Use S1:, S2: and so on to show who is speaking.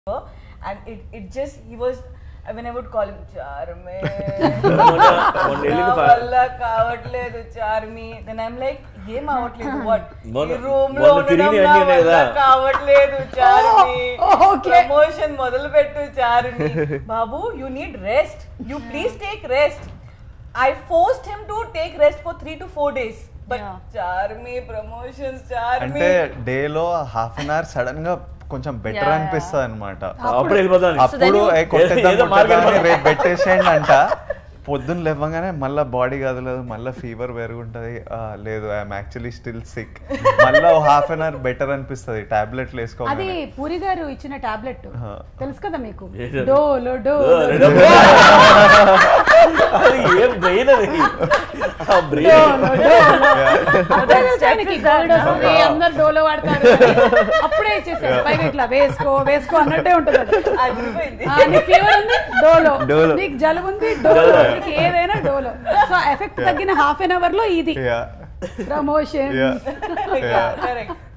S1: and it, it just he was when I would call him Charme
S2: మొన్న మొన్న వెళ్ళిన ఫా-
S1: వల్ల కావట్లేదు చార్మి దెన్ ఐమ్ లైక్ ఏం అవ్వట్లేదు వాట్
S2: మొన్న-
S1: ఈ రూమ్ లో
S2: మొన్న
S1: ఉండడం
S2: తిరిగినవి
S1: నా
S2: అన్నీ ఉన్నాయి
S1: వల్ల
S2: కదా.
S1: కావట్లేదు చార్మి
S3: Oh, okay.
S1: ప్రమోషన్ మొదలు పెట్టు చార్మి బాబు you need rest you please take rest I forced him to take rest for three to four days but
S3: Yeah.
S1: Charmi promotions Charmi
S4: అంటే డేలో హాఫ్ అన్ అవర్ సడన్ గా కొంచెం బెటర్
S3: Yeah,
S4: అనిపిస్తుంది అనమాట
S2: అప్పుడు వెళ్ళిపోతాను
S4: అప్పుడు ఏ కొట్టేద్దాం
S2: ఏదో
S4: కొట్టేద్దాం
S2: మార్కెట్
S4: అని రేపు పెట్టేసేయండి అంట పొద్దున్న లేవగానే మళ్ళీ బాడీ కదలదు మళ్ళీ ఫీవర్ పెరుగుంటది ఆ, లేదు ఐఎమ్ యాక్చువల్లీ స్టిల్ సిక్ మళ్ళీ హాఫ్ అన్ అవర్ బెటర్ అనిపిస్తుంది టాబ్లెట్లు
S3: అది
S4: వేసుకోగానే
S3: పూరి గారు ఇచ్చిన టాబ్లెట్ తెలుసు కదా మీకు
S2: ఏంటది?
S3: డోలో డో
S2: అది ఏం బ్రెయిన్ అది ఆ బ్రెయిన్
S3: అదే తెలుసు ఆయనకి కోవిడ్ వస్తుంది అందరు డోలో వాడతారు అని. అప్పుడే ఇచ్చేసారు పైగా ఇట్లా వేసుకో వేసుకో అన్నట్టే ఉంటుంది అది.
S1: అదిరిపోయింది
S3: ఆ, నీకు ఫీవర్ ఉంది డోలో
S4: డోలో.
S3: నీకు జలుబు ఉంది డోలో నీకు ఏదైనా డోలో సో ఎఫెక్ట్ తగ్గిన హాఫ్ అన్ అవర్ లో ఇది
S4: yeah
S3: promotion
S4: yeah
S1: Yeah, correct.